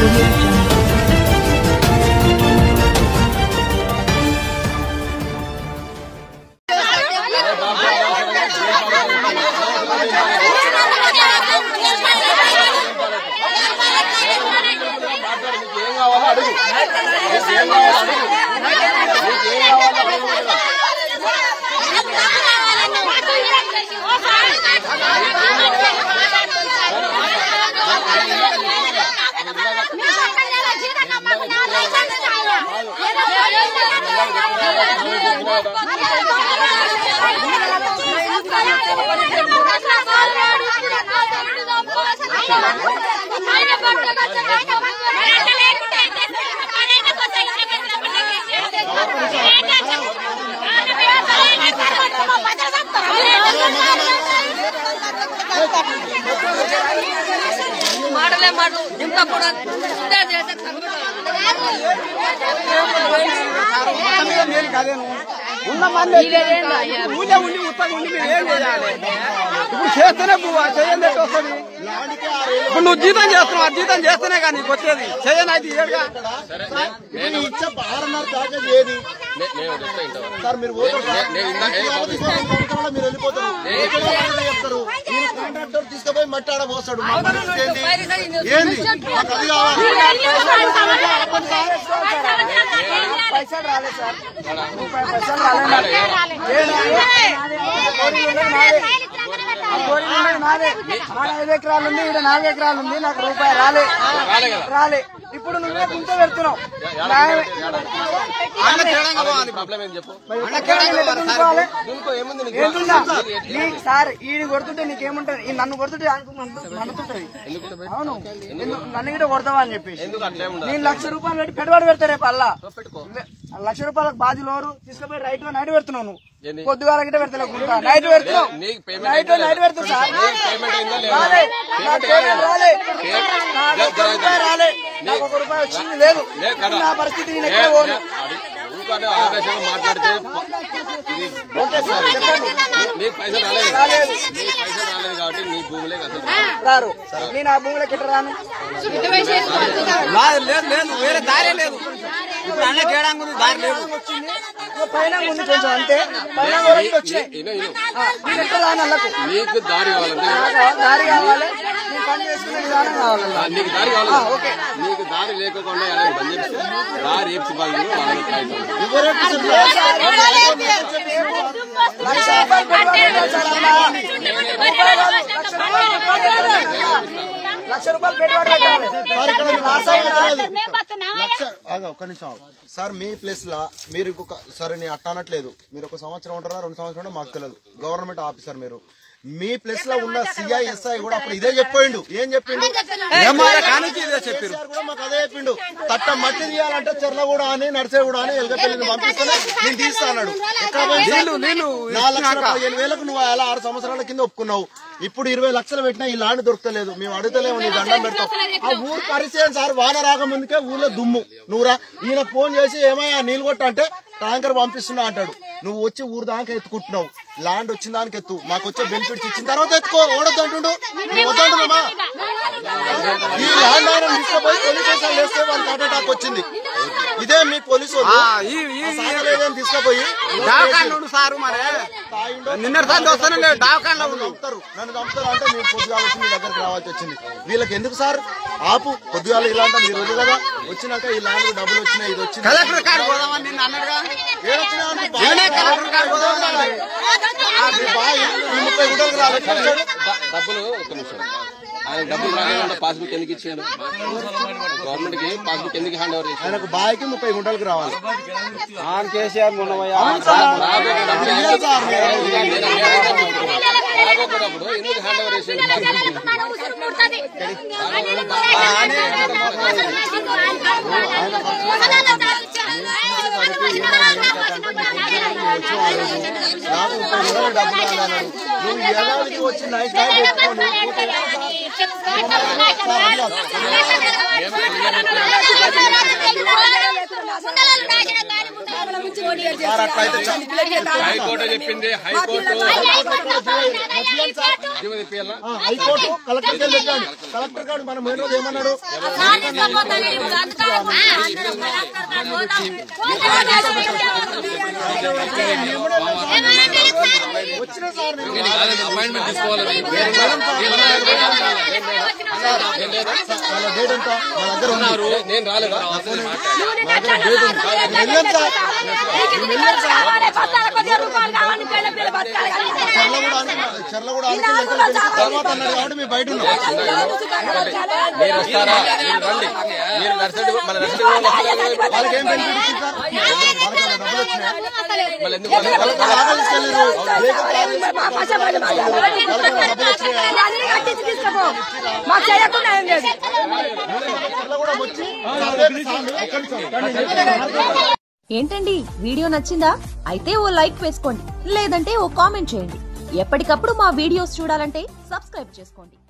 audio jungle. ఏం కావాలో అడుగు నీకు ఏం కావాలో అడుగు నీకు ఏం కావాలో అడుగు మాటలే మాట ఇంత కూడా ఇంత చేస్తే ఉన్న మంది ఊళ్ళో ఉండి ఉత్తగా ఉండి మీరు ఏం చేయాలి ఇప్పుడు చేస్తేనే పువ్వు చేయండి ఎట్టు వస్తుంది ఇప్పుడు నువ్వు జీతం చేస్తున్నావు ఆ జీతం చేస్తేనే కానీ నీకు వచ్చేది చేయని అయితే ఏడుగా నేను ఇచ్చే ఆరున్నర దాకా ఏది నే- నేను చెప్తా ఇంతవరకు. సార్ మీరు పోతారు సార్. నే- నేను ఇందా- ఏ ఈ బాబు ఆఫీస్ లో ఉన్న సంవత్సరంలో మీరు వెళ్ళిపోతారు ఎక్కడ వాళ్ళు చెప్తారు ఈయన కాంట్రాక్టర్ తీసుకుపోయి మట్టి ఆడ పోస్తాడు మా పరిస్థితి ఏంటి ఏంది మాకు అది కావాలి పైసలు రాలేదు సార్ రూపాయి పైసలు రాలేదు ఆ కోడి ఉన్నది నాదే ఆడ ఐదు ఎకరాలు ఉంది ఇక్కడ నాలుగు ఎకరాలు ఉంది నాకు రూపాయి రాలే రాలే కదా. రాలే ఇప్పుడు నువ్వే ఇంత పెడుతున్నావు న్యాయమే. ప్రాబ్లం ఏం చెప్పు అన్నకేమైనా ఎట్లా దున్నుకోవాలి? దీనికో ఏముంది నీకు? ఏంటున్నా నీకు సార్ ఈయన కొడుతుంటే నీకేముంటుంది ఈ నన్ను కొడుతుంటే ఆయనకు మండు- మండుతుంటది ఎందుకు బే? అవును ఎందుకు నన్ను కూడా కొడతావా అని చెప్పేసి ఎందుకు అట్లే ఉండదు నేను లక్ష రూపాయలు పెట్టి పెట్టుబడి పెడతా రేపు అల్లా పెట్టుకో ఆ లక్ష రూపాయలకు బాధ్యులు తీసుకుపోయి రైట్ నైట్ పెడుతున్నావు నువ్వు ఏంది? పొద్దుగాల గిట్ట పెడతలేవు గుంట నైట్ పెడుతున్నావు నీకు పేమెంట్ నైట్ అయిందా నైట్ లేదా? పెడుతుంది సార్ నీకు పేమెంట్ అయిందా లేదా? రాలే నాకు పేమెంట్ రాలే పేమెంట్ నాకు ఒక్క జర- రూపాయి రాలే నాకు ఒక రూపాయి వచ్చింది లేదు లే కదా. నా పరిస్థితి నేను లే- ఎక్కడ పోను లే, అది ఊరికనే ఆవేశంగా మాట్లాడితే ప- ఇది ఓకే సార్ చెప్పండి నీకు పైసలు రాలేదు రాలేదు. నీకు పైసలు రాలేదు కాబట్టి నీ భూములే అసలు రాలేదు. రారు నేను ఆ భూమిలోకి ఎట్లా రాను లేదు లేదు వేరే దారే లేదు ఇప్పుడు అన్న చేయడానికి ఉంది దారి లేదు పైన ఉంది కొంచెం అంతే పైన వరకు వచ్చాయి ఇను, ఇను. నేను ఎట్లా రాను అల్లకు నీకు దారి కావాలంటే నాకు దారి కావాలి నేను పని చేసుకునే విధానం కావాలి ఆ, నీకు దారి కావాలి నీకు దారి లేకుండా ఎలా పని చేస్తే దారి ఏప్సి వాళ్ళు వాళ్ళని కాయటం. లక్ష రూపాయలు పెట్టుబడి పెట్టాలమ్మా. లక్ష రూపాయలు పెట్టుబడి పెట్టాలి సార్ ఇక్కడ మీకు అర్థం కావట్లేదు. లక్ష ఆగు, ఒక్క నిమిషం ఆగు. సార్ మీ ప్లేస్ లా మీరు ఇంకొక సరే నేను అట్ట అనట్లేదు మీరు ఒక సంవత్సరం ఉంటారా రెండు సంవత్సరం ఉంటారా మాకు తెలియదు గవర్నమెంట్ ఆఫీసర్ మీరు మీ ప్లేస్ లో ఉన్న సిఐ ఎస్ఐ కూడా అప్పుడు ఇదే చెప్పిండు ఏం చెప్పిండు కేసీఆర్ కూడా మాకు అదే చెప్పిండు తట్ట మట్టి తీయాలంటే చెర్ల కూడా అని నడిచే కూడా అని ఎలగపల్లిని పంపిస్తేనే నేను తీస్తా అన్నాడు ఎక్కడ పోయింది సార్? నాలుగు లక్షల పదిహేను వేలకు నువ్వు అలా ఆరు సంవత్సరాల కింద ఒప్పుకున్నావు ఇప్పుడు ఇరవై లక్షలు పెట్టినా ఈ ల్యాండ్ దొరకలేదు మేము అడుగుతలేము నీ దండం పెడతాం ఆ ఊరు పరిచయం సార్ వాన రాకముందుకే ఊర్లో దుమ్ము నువ్వురా ఈయన ఫోన్ చేసి ఏమయ్యా నీళ్ళు కొట్ట అంటే ట్యాంకర్ పంపిస్తున్నా అంటాడు నువ్వు వచ్చి ఊరు దాకా ఎత్తుకుంటున్నావు ల్యాండ్ వచ్చిన దానికి ఎత్తు మాకు వచ్చే బెనిఫిట్స్ ఇచ్చిన తర్వాత ఎత్తుకో ఓడొద్దు అంటుండు నువ్వు వద్దంటున్నామా ఈ ల్యాండ్ ఆయన తీసుకుపోయి పోలీస్ స్టేషన్ వేస్తే వాళ్ళకి హార్ట్ అటాక్ వచ్చింది ఇదే మీ పోలీసు వాళ్ళు ఆ సాగలేదని తీసుకుపోయి దావకాండు సారు మరి నిన్న సార్ వస్తానే లేదు దావకాండ నన్ను చంపుతారు నన్ను చంపుతారు అంటే మీరు పొద్దుగాల వచ్చి మీ దగ్గరికి రావాల్సి వచ్చింది వీళ్ళకి ఎందుకు సార్ ఆపు పొద్దుగాల ఇలా అంటే మీరు వద్దు కదా వచ్చినాక ఈ ల్యాండ్ డబ్బులు వచ్చినాయి ఇది వచ్చింది కలెక్టర్ కాడ పోదామని నిన్న అన్నాడుగా ఏడొచ్చినా అంటే నేనే బాగా- కలెక్టర్ కాడ పోదామని ఆ, మీ బాయ్ ఈ ముప్పై గుంటలకు రాలేదు డ- డబ్బులు ఒక్క నిమిషం ఆయన డబ్బులు రాలేదంటే పాస్బుక్ ఎందుకు ఇచ్చాను గవర్నమెంట్ కి పాస్బుక్ ఎందుకు హ్యాండ్ ఓవర్ చేశాను ఆయనకు బాయ్కి ముప్పై గుంటలకు రావాలి కేసీఆర్ మొన్న రాకపోయినప్పుడు ఎందుకు హ్యాండ్ ఓవర్ చేశాను నాకు ముప్పై గుంటలకు డబ్బులు కావాలన్నాడు నువ్వు ఏడాదికి వచ్చి నైట్ నైట్ పెట్టుకోను చెప్తాను ముందలలు నాశనం కాలి ముందలలు ముంచుకొని సార్ అట్లయితే చ- హైకోర్టు చెప్పింది హైకోర్టు జీవో తెప్పియాలా? ఆ, హైకోర్టు కలెక్టర్ గారు పెట్టాడు కలెక్టర్ గారు మన మెయిన్ రోజు ఏమన్నాడు వచ్చిన సార్ నేను నేను కాదు, అపాయింట్మెంట్ తీసుకోవాలి వాళ్ళ డేట్ ఎంత మా దగ్గర ఉన్నారు నేను రాలేదా వెళ్ళాం సార్ చర్ల కూడా ఆనుకున్నా- చర్ల కూడా ఆనుకుని లెక్కలు పెంచిన తర్వాత అన్నాడు కాబట్టి మేము బయట ఉన్నాం మీరు వస్తారా మీరు రండి మీరు నర్సరీ మన నర్సరీ వాళ్ళకి ఏం బెనిఫిట్ ఇచ్చింది సార్ వాళ్ళకి ఏమైనా డబ్బులు వచ్చినాయా మళ్ళీ ఎందుకు వాళ్ళకి లాగా తీసుకెళ్ళారు లేకపోతే మాకు చేయకుండా ఏం లేదు చర్ల కూడా వచ్చి సర్వే సార్లు ఎక్కడి నుంచి ఏంటండి వీడియో నచ్చిందా అయితే ఓ లైక్ వేసుకోండి లేదంటే ఓ కామెంట్ చేయండి ఎప్పటికప్పుడు మా వీడియోస్ చూడాలంటే సబ్స్క్రైబ్ చేసుకోండి